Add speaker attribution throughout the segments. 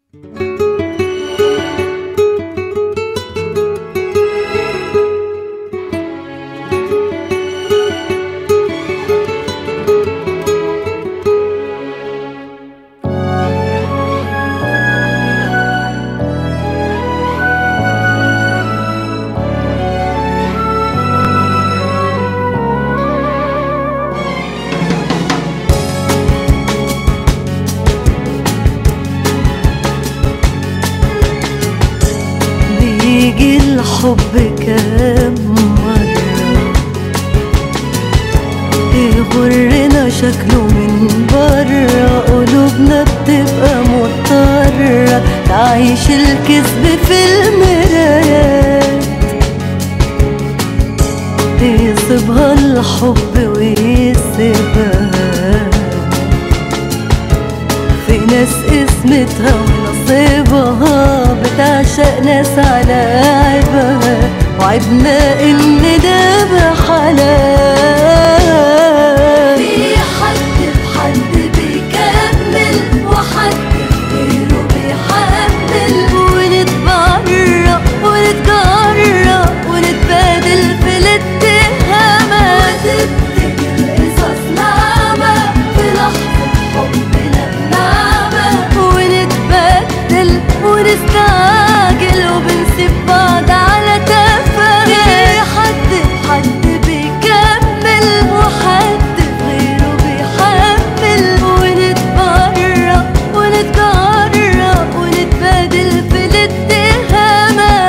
Speaker 1: بيجي الحب كام مرة يغرنا شكله من برا قلوبنا بتبقى مضطرة تعيش الكذب في المرايات يصيبها الحب ويسيبها في ناس اسمتها ونصيبها بتعشق ناس على عيبها وعيبنا ان ده بحلال في حد بحد بيكمل وحد غيره بيحمل ونتبرق ونتجرأ ونتبادل في الاتهامات وتبتدي القصص نعمة في لحظة حبنا بنعمة ونتبدل ونستعجل وبنسيب بعض على تفاهة في حد بحد بيكمل وحد غيره بيحمل ونتبرق ونتجرأ ونتبادل في الاتهامات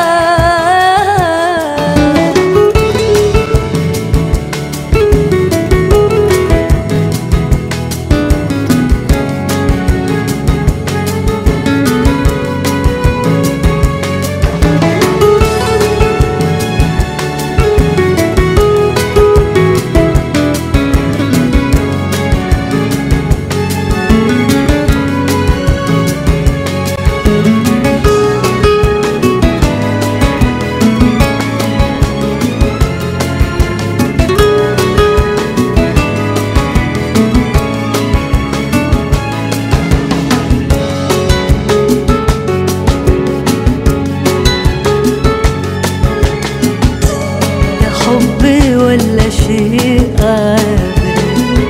Speaker 1: يا حب ولا شيء قابل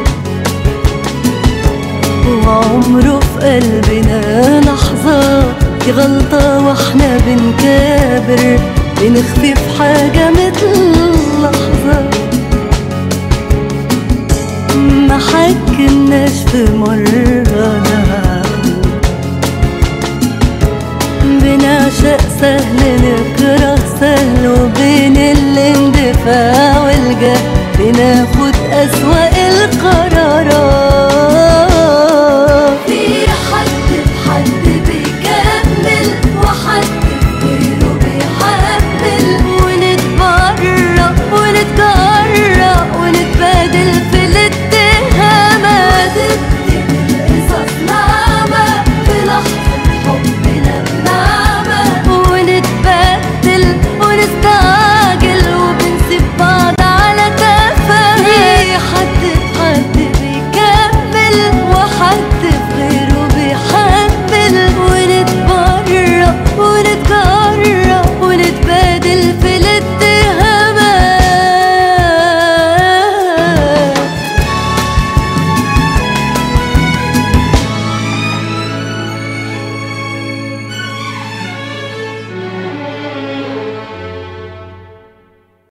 Speaker 1: وعمره في قلبنا لحظة دي غلطة واحنا بنكابر بنخفي في حاجة مثل لحظة ما حكمناش في مرة نعقل بنعشق سهل نكره سهل وبين الاندفاع والجهل بناخد أسوأ